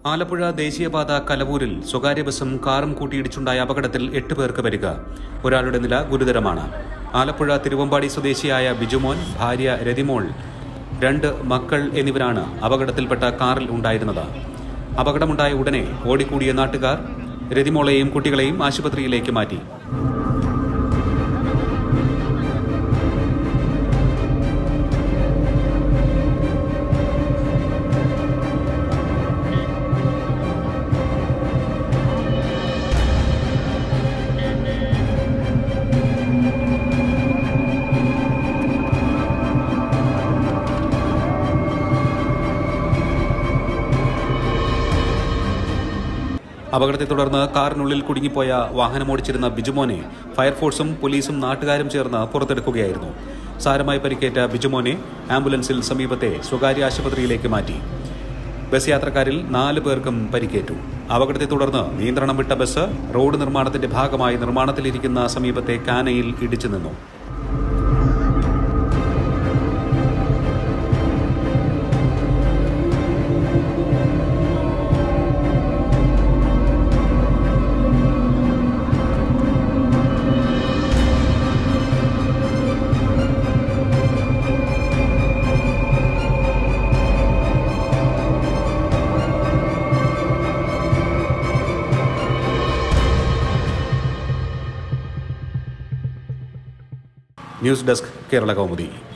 ആലപ്പുഴ ദേശീയപാത കലവൂരിൽ സ്വകാര്യ ബസും കാറും കൂട്ടിയിടിച്ചുണ്ടായ അപകടത്തിൽ എട്ട് പേർക്ക് പരിക്ക് ഒരാളുടെ നില ഗുരുതരമാണ് ആലപ്പുഴ തിരുവമ്പാടി സ്വദേശിയായ ബിജുമോൻ ഭാര്യ രതിമോൾ രണ്ട് മക്കൾ എന്നിവരാണ് അപകടത്തിൽപ്പെട്ട കാറിൽ ഉണ്ടായിരുന്നത് അപകടമുണ്ടായ ഉടനെ ഓടിക്കൂടിയ നാട്ടുകാർ രതിമോളെയും കുട്ടികളെയും ആശുപത്രിയിലേക്ക് മാറ്റി അപകടത്തെ തുടർന്ന് കാറിനുള്ളിൽ കുടുങ്ങിപ്പോയ വാഹനമോടിച്ചിരുന്ന ബിജുമോനെ ഫയർഫോഴ്സും പോലീസും നാട്ടുകാരും ചേർന്ന് പുറത്തെടുക്കുകയായിരുന്നു സാരമായി പരിക്കേറ്റ ബിജുമോനെ ആംബുലൻസിൽ സമീപത്തെ സ്വകാര്യ ആശുപത്രിയിലേക്ക് മാറ്റി ബസ് യാത്രക്കാരിൽ നാല് പേർക്കും പരിക്കേറ്റു അപകടത്തെ തുടർന്ന് നിയന്ത്രണം വിട്ട ബസ് റോഡ് നിർമ്മാണത്തിന്റെ ഭാഗമായി നിർമ്മാണത്തിലിരിക്കുന്ന സമീപത്തെ കാനയിൽ ഇടിച്ചു നിന്നു ന്യൂസ് ഡെസ്ക് കേരള കൗമുദി